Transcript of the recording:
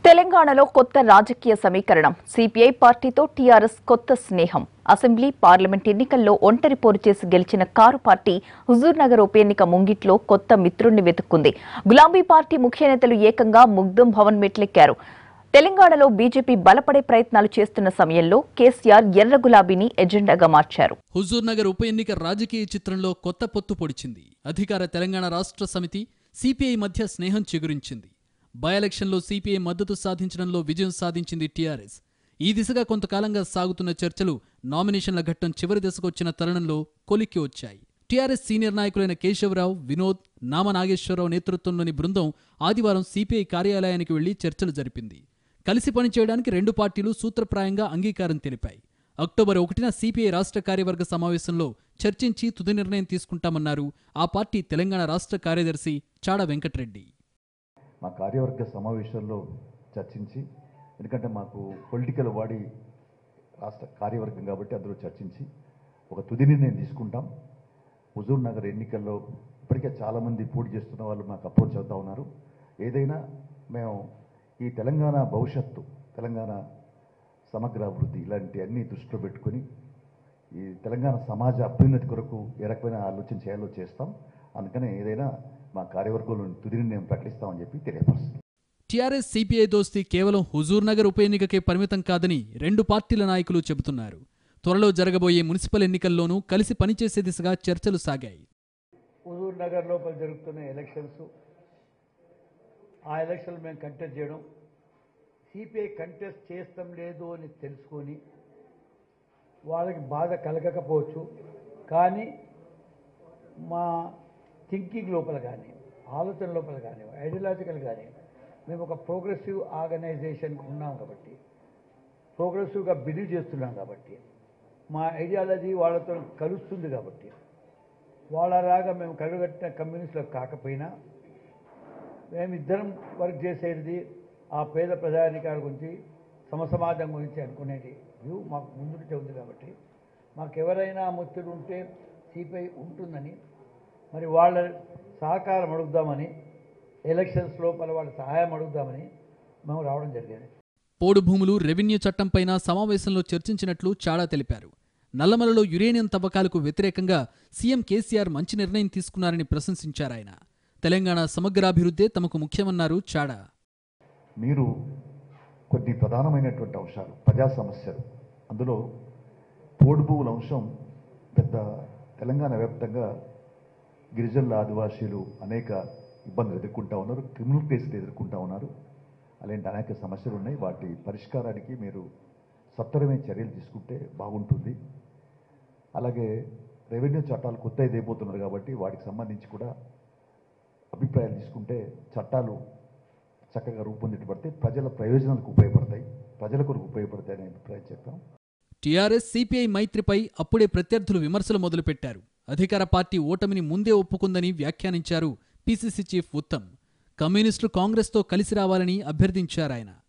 తెలంగాణలో కొత్త రాజకీయ సమీకరణం సిపిఐ పార్టీతో టీఆర్ఎస్ కొత్త స్నేహం అసెంబ్లీ పార్లమెంట్ ఎన్నికల్లో ఒంటరి పోరు చేసి గెలిచిన కారు పార్టీ హుజూర్ నగర్ ఉప ఎన్నిక ముంగిట్లో కొత్త మిత్రుణ్ణి వెతుక్కుంది గులాబీ పార్టీ ముఖ్య నేతలు ఏకంగా ముగ్ధం భవన్ మెట్లెక్కారు తెలంగాణలో బీజేపీ బలపడే ప్రయత్నాలు చేస్తున్న సమయంలో కేసీఆర్ ఎర్ర గులాబీని ఎజెండాగా మార్చారు హుజూర్ నగర్ ఉప ఎన్నిక రాజకీయ చిత్రంలో కొత్త పొత్తు పొడిచింది అధికార తెలంగాణ రాష్ట్ర సమితి సిపిఐ మధ్య స్నేహం చిగురించింది బై ఎలక్షన్లో సిపిఐ మద్దతు సాధించడంలో విజయం సాధించింది టీఆర్ఎస్ ఈ దిశగా కొంతకాలంగా సాగుతున్న చర్చలు నామినేషన్ల ఘట్టం చివరి దశకొచ్చిన తరుణంలో కొలిక్కి వచ్చాయి టీఆర్ఎస్ సీనియర్ నాయకులైన కేశవరావు వినోద్ నామ నాగేశ్వరరావు నేతృత్వంలోని బృందం ఆదివారం సిపిఐ కార్యాలయానికి వెళ్లి చర్చలు జరిపింది కలిసి పనిచేయడానికి రెండు పార్టీలు సూత్రప్రాయంగా అంగీకారం తెలిపాయి అక్టోబర్ ఒకటిన సిపిఐ రాష్ట్ర కార్యవర్గ సమావేశంలో చర్చించి తుది నిర్ణయం తీసుకుంటామన్నారు ఆ పార్టీ తెలంగాణ రాష్ట్ర కార్యదర్శి చాడ వెంకటరెడ్డి మా కార్యవర్గ సమావేశంలో చర్చించి ఎందుకంటే మాకు పొలిటికల్ బాడీ రాష్ట్ర కార్యవర్గం కాబట్టి అందులో చర్చించి ఒక తుది నిర్ణయం తీసుకుంటాం హుజూర్ నగర్ ఎన్నికల్లో ఇప్పటికే చాలామంది పోటీ చేస్తున్న వాళ్ళు మాకు అప్రోచ్ అవుతా ఉన్నారు ఏదైనా మేము ఈ తెలంగాణ భవిష్యత్తు తెలంగాణ సమగ్ర అభివృద్ధి ఇలాంటి అన్ని దృష్టిలో పెట్టుకొని ఈ తెలంగాణ సమాజ అభ్యున్నతి కొరకు ఏ రకమైన ఆలోచన చేయాలో చేస్తాం అందుకనే ఏదైనా మా కార్యవర్గంలో తుది నిర్ణయం ప్రకటిస్తామని చెప్పి తెలియపరుస్తుంది టీఆర్ఎస్ సిపిఐ దోస్తీ కేవలం హుజూర్ నగర్ ఉప ఎన్నికకే పరిమితం కాదని రెండు పార్టీల నాయకులు చెబుతున్నారు త్వరలో జరగబోయే మున్సిపల్ ఎన్నికల్లోనూ కలిసి పనిచేసే దిశగా చర్చలు సాగాయి హుజూర్ నగర్ లోపల జరుగుతున్న ఎలక్షన్స్ ఆ ఎలక్షన్లు మేము కంటెస్ట్ చేయడం సిపిఐ కంటెస్ట్ చేస్తాం లేదు అని తెలుసుకొని వాళ్ళకి బాధ కలగకపోవచ్చు కానీ మా థింకింగ్ లోపల కానీ ఆలోచన లోపల కానీ ఐడియాలజికల్ కానీ మేము ఒక ప్రోగ్రెసివ్ ఆర్గనైజేషన్ ఉన్నాం కాబట్టి ప్రోగ్రెసివ్గా బిలీవ్ చేస్తున్నాం కాబట్టి మా ఐడియాలజీ వాళ్ళతో కలుస్తుంది కాబట్టి వాళ్ళలాగా మేము కలుగట్టిన కమ్యూనిస్టులు కాకపోయినా మేమిద్దరం వర్క్ చేసేది ఆ పేద ప్రజానికాల గురించి సమసమాజం గురించి అనుకునేది వ్యూ మాకు ముందు నుంచే ఉంది కాబట్టి మాకు ఎవరైనా ముత్తుడు ఉంటే సిపిఐ ఉంటుందని మరి వాళ్ళ సహకారం అడుగుదామని ఎలక్షన్స్ లోపల వాళ్ళ సహాయం అడుగుదామని మేము రావడం జరిగింది పోడు భూములు రెవెన్యూ చట్టంపైన సమావేశంలో చర్చించినట్లు చాడా తెలిపారు నల్లమలలో యురేనియం తవ్వకాలకు వ్యతిరేకంగా సీఎం కేసీఆర్ మంచి నిర్ణయం తీసుకున్నారని ప్రశంసించారాయన తెలంగాణ సమగ్రాభివృద్ధే తమకు ముఖ్యమన్నారు చాడా మీరు కొన్ని ప్రధానమైనటువంటి అంశాలు ప్రజా సమస్యలు అందులో పోడు భూముల అంశం పెద్ద తెలంగాణ వ్యాప్తంగా గిరిజనుల ఆదివాసీలు అనేక ఇబ్బందులు ఎదుర్కొంటా ఉన్నారు క్రిమినల్ కేసులు ఎదుర్కొంటా ఉన్నారు అలాంటి అనేక సమస్యలు ఉన్నాయి వాటి పరిష్కారానికి మీరు సత్వరమే చర్యలు తీసుకుంటే బాగుంటుంది అలాగే రెవెన్యూ చట్టాలు కొత్త ఇదైపోతున్నారు కాబట్టి వాటికి సంబంధించి కూడా అభిప్రాయాలు తీసుకుంటే చట్టాలు చక్కగా రూపొందించబడితే ప్రజల ప్రయోజనాలకు ఉపయోగపడతాయి ప్రజల కొరకు ఉపయోగపడతాయి అనే అభిప్రాయం చెప్పాం టీఆర్ఎస్ సిపిఐ మైత్రిపై అప్పుడే ప్రత్యర్థులు విమర్శలు మొదలుపెట్టారు అధికార పార్టీ ఓటమిని ముందే ఒప్పుకుందని వ్యాఖ్యానించారు పీసీసీ చీఫ్ ఉత్తమ్ కమ్యూనిస్టులు కాంగ్రెస్తో కలిసి రావాలని అభ్యర్థించారాయన